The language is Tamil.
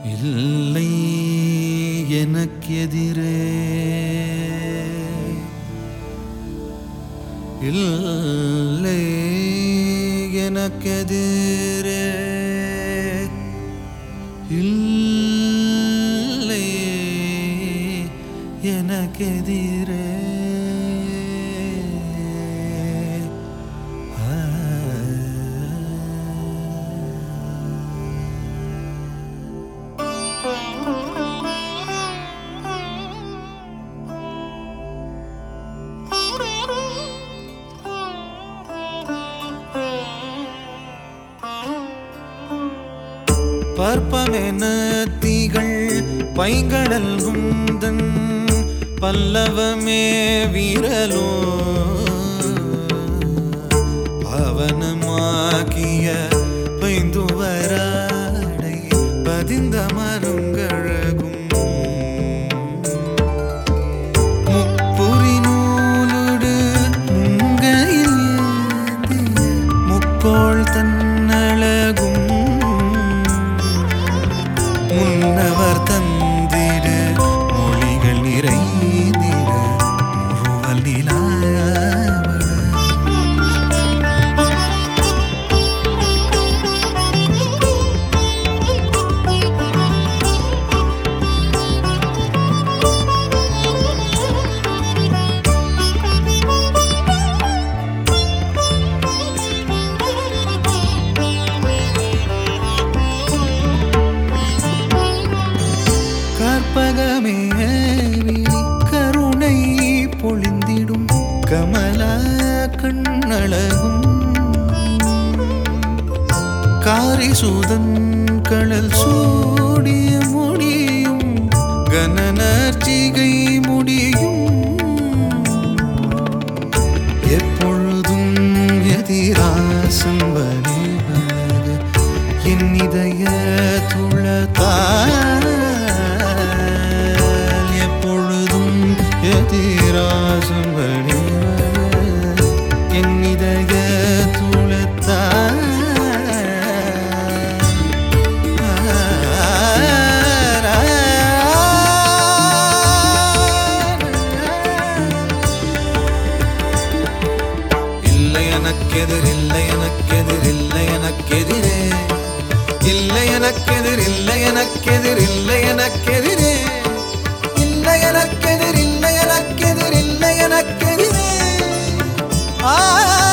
இல்லை எனக்கெதிரே இல்லை எனக்கெதிரே இல்லை எனக்கெதிரே பற்பமென தீகள் பைங்கடல் குந்தன் பல்லவமே வீரலோ பவனமாக்கிய பைந்துவராடை பதிந்த மருங்கழகும் முப்புரி நூலுடு முங்கையில் ஏந்திய முக்கோள் தன்னழகும் முன்னவர் தந்திடு மொழிகள் நிறைந்திட முறுவல் நிலாவட கற்பகமே விழி கருணை பொழிந்திடும் கமல கண்ணழகும் காரிசூதன் கடல் சூடிய முடியும் கனநர்ச்சிகை முடியும் எப்பொழுதும் எதிராசம் வழிவக என் இதய துளத்தால் எப்பொழுதும் எதிராசம் வழிவக என் இதய துளத்தால் இல்லை எனக்கெதிர் இல்லை எனக்கெதிர் இல்லை எனக்கெதிரே இல்லை எனக்கெதிர் இல்லை எனக்கெதிர் இல்லை எனக்கெதிரே இல்லை எனக்கெதிர் இல்லை எனக்கெதிர் இல்லை எனக்கெதிரே ஆ